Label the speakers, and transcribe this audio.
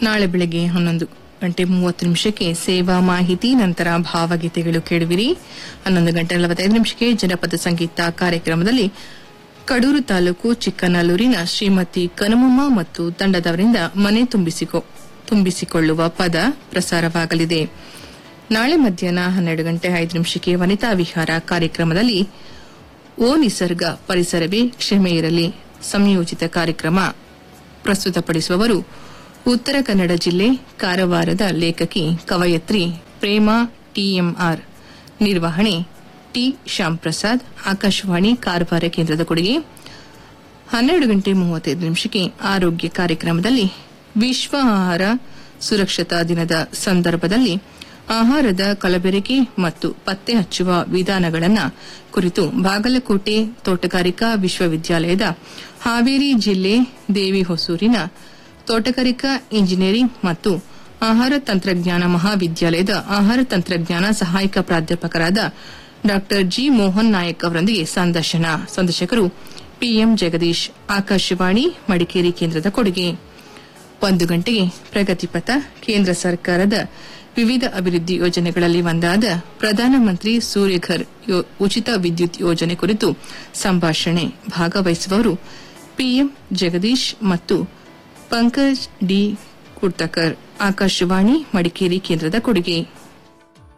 Speaker 1: ನಾಳೆ ಬೆಳಗ್ಗೆ ಹನ್ನೊಂದು ಗಂಟೆ ಮೂವತ್ತು ನಿಮಿಷಕ್ಕೆ ಸೇವಾ ಮಾಹಿತಿ ನಂತರ ಭಾವಗೀತೆಗಳು ಕೇಳುವಿರಿ ಹನ್ನೊಂದು ಗಂಟೆ ನಲವತ್ತೈದು ನಿಮಿಷಕ್ಕೆ ಜನಪದ ಸಂಗೀತ ಕಾರ್ಯಕ್ರಮದಲ್ಲಿ ಕಡೂರು ತಾಲೂಕು ಚಿಕ್ಕನಲ್ಲೂರಿನ ಶ್ರೀಮತಿ ಕನಮಮ್ಮ ಮತ್ತು ತಂಡದವರಿಂದ ಮನೆ ತುಂಬಿಸಿಕೊ ತುಂಬಿಸಿಕೊಳ್ಳುವ ಪದ ಪ್ರಸಾರವಾಗಲಿದೆ ನಾಳೆ ಮಧ್ಯಾಹ್ನ ಹನ್ನೆರಡು ಗಂಟೆ ಐದು ನಿಮಿಷಕ್ಕೆ ವನಿತಾ ವಿಹಾರ ಕಾರ್ಯಕ್ರಮದಲ್ಲಿ ಓ ನಿಸರ್ಗ ಪರಿಸರವೇ ಕ್ಷಮೆ ಇರಲಿ ಸಂಯೋಜಿತ ಕಾರ್ಯಕ್ರಮ ಪ್ರಸ್ತುತಪಡಿಸುವವರು ಉತ್ತರ ಕನ್ನಡ ಜಿಲ್ಲೆ ಕಾರವಾರದ ಲೇಖಕಿ ಕವಯತ್ರಿ ಪ್ರೇಮಾ ಟಿಎಂಆರ್ ನಿರ್ವಹಣೆ ಟಿ ಶ್ಯಾಮ್ ಪ್ರಸಾದ್ ಆಕಾಶವಾಣಿ ಕಾರವಾರ ಕೇಂದ್ರದ ಕೊಡುಗೆ ಹನ್ನೆರಡು ಗಂಟೆ ಮೂವತ್ತೈದು ನಿಮಿಷಕ್ಕೆ ಆರೋಗ್ಯ ಕಾರ್ಯಕ್ರಮದಲ್ಲಿ ವಿಶ್ವ ಆಹಾರ ಸುರಕ್ಷತಾ ದಿನದ ಸಂದರ್ಭದಲ್ಲಿ ಆಹಾರದ ಕಲಬೆರಕೆ ಮತ್ತು ಪತ್ತೆ ಹಚ್ಚುವ ವಿಧಾನಗಳನ್ನು ಕುರಿತು ಬಾಗಲಕೋಟೆ ತೋಟಗಾರಿಕಾ ವಿಶ್ವವಿದ್ಯಾಲಯದ ಹಾವೇರಿ ಜಿಲ್ಲೆ ದೇವಿಹೊಸೂರಿನ ತೋಟಗಾರಿಕಾ ಇಂಜಿನಿಯರಿಂಗ್ ಮತ್ತು ಆಹಾರ ತಂತ್ರಜ್ಞಾನ ಮಹಾವಿದ್ಯಾಲಯದ ಆಹಾರ ತಂತ್ರಜ್ಞಾನ ಸಹಾಯಕ ಪ್ರಾಧ್ಯಾಪಕರಾದ ಡಾ ಜಿ ಮೋಹನ್ ನಾಯಕ್ ಅವರೊಂದಿಗೆ ಸಂದರ್ಶನ ಸಂದರ್ಶಕರು ಪಿಎಂ ಜಗದೀಶ್ ಆಕಾಶವಾಣಿ ಮಡಿಕೇರಿ ಕೇಂದ್ರದ ಕೊಡುಗೆ ಒಂದು ಗಂಟೆಗೆ ಪ್ರಗತಿಪಥ ಕೇಂದ್ರ ಸರ್ಕಾರದ ವಿವಿಧ ಅಭಿವೃದ್ಧಿ ಯೋಜನೆಗಳಲ್ಲಿ ಒಂದಾದ ಪ್ರಧಾನಮಂತ್ರಿ ಸೂರ್ಯಘರ್ ಯೋ- ಉಚಿತ ವಿದ್ಯುತ್ ಯೋಜನೆ ಕುರಿತು ಸಂಭಾಷಣೆ ಭಾಗವಹಿಸುವವರು ಪಿಎಂ ಜಗದೀಶ್ ಮತ್ತು ಪಂಕಜ್ ಡಿ ಕುರ್ತಕರ್ ಆಕಾಶವಾಣಿ ಮಡಿಕೇರಿ ಕೇಂದ್ರದ ಕೊಡುಗೆ